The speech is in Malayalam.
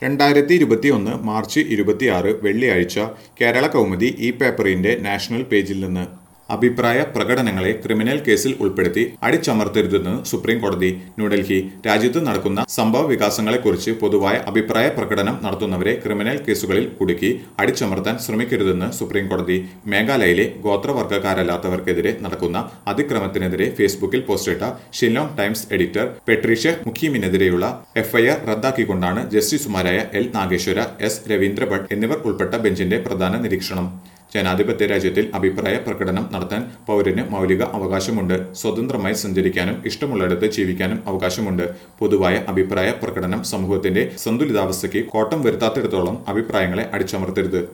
രണ്ടായിരത്തി ഇരുപത്തിയൊന്ന് മാർച്ച് ഇരുപത്തിയാറ് വെള്ളിയാഴ്ച കേരള കൗമുദി ഈ പേപ്പറിന്റെ നാഷണൽ പേജിൽ നിന്ന് അഭിപ്രായ പ്രകടനങ്ങളെ ക്രിമിനൽ കേസിൽ ഉൾപ്പെടുത്തി അടിച്ചമർത്തരുതെന്ന് സുപ്രീം കോടതി ന്യൂഡൽഹി രാജ്യത്ത് നടക്കുന്ന സംഭവ വികാസങ്ങളെക്കുറിച്ച് പൊതുവായ അഭിപ്രായ പ്രകടനം നടത്തുന്നവരെ ക്രിമിനൽ കേസുകളിൽ കുടുക്കി അടിച്ചമർത്താൻ ശ്രമിക്കരുതെന്ന് സുപ്രീം കോടതി മേഘാലയയിലെ ഗോത്രവർഗ്ഗക്കാരല്ലാത്തവർക്കെതിരെ നടക്കുന്ന അതിക്രമത്തിനെതിരെ ഫേസ്ബുക്കിൽ പോസ്റ്റിട്ട ഷില്ലോങ് ടൈംസ് എഡിറ്റർ പെട്രീഷ്യ മുഖീമിനെതിരെയുള്ള എഫ്ഐആർ റദ്ദാക്കിക്കൊണ്ടാണ് ജസ്റ്റിസുമാരായ എൽ നാഗേശ്വര എസ് രവീന്ദ്ര ഭട്ട് എന്നിവർ ഉൾപ്പെട്ട ബെഞ്ചിന്റെ പ്രധാന നിരീക്ഷണം ജനാധിപത്യ രാജ്യത്തിൽ അഭിപ്രായ പ്രകടനം നടത്താൻ പൗരന് മൗലിക അവകാശമുണ്ട് സ്വതന്ത്രമായി സഞ്ചരിക്കാനും ഇഷ്ടമുള്ളിടത്ത് ജീവിക്കാനും അവകാശമുണ്ട് പൊതുവായ അഭിപ്രായ പ്രകടനം സമൂഹത്തിന്റെ സന്തുലിതാവസ്ഥയ്ക്ക് കോട്ടം വരുത്താത്തിടത്തോളം അഭിപ്രായങ്ങളെ അടിച്ചമർത്തരുത്